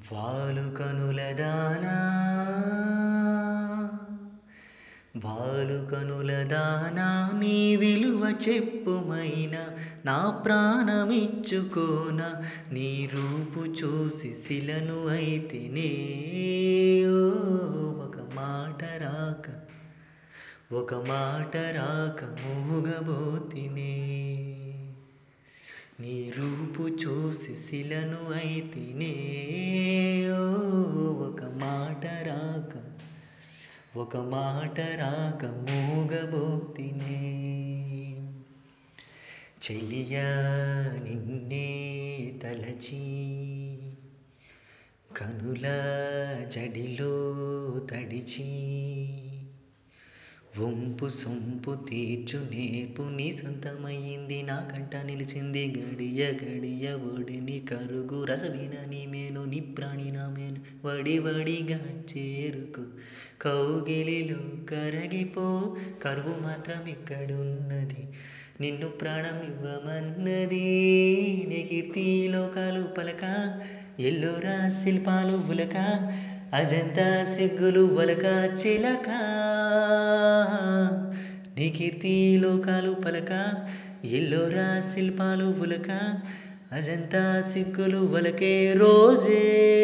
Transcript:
వాలు కనుల దానా వాలు కనుల దానా నీ విలువ చెప్పుమైనా నా ప్రాణమిచ్చుకోన నీ రూపు చూసి శిలను అయితినే ఓ ఒక మాట రాక ఒక మాట రాక మూగబోతినే నీ రూపు చూసి శిలను అయితినే ఓ ఒక మాట రాక ఒక మాట రాక మూగబోతినే చెలియా నిన్నే తలచి కనుల జడిలో తడిచి వంపు సొంపు తీర్చు నేర్పు నీ సొంతమయ్యింది నా కంట నిలిచింది గడియ గడియ ఒడిని కరుగు రసవిన నీ మేను నీ ప్రాణి నా మేను వడి వడిగా చేరుకు కౌగిలిలో కరగిపో కరువు మాత్రం ఇక్కడున్నది నిన్ను ప్రాణం ఇవ్వమన్నది నెగితి లోకాలు పలక ఎల్లోరా శిల్పాలు ఉలక అజంతా సిగ్గులు వలక చిలక నికీర్తి లోకాలు పలక ఎల్లోరా శిల్పాలు ఉలక అజంతా సిగ్గులు వలకే రోజే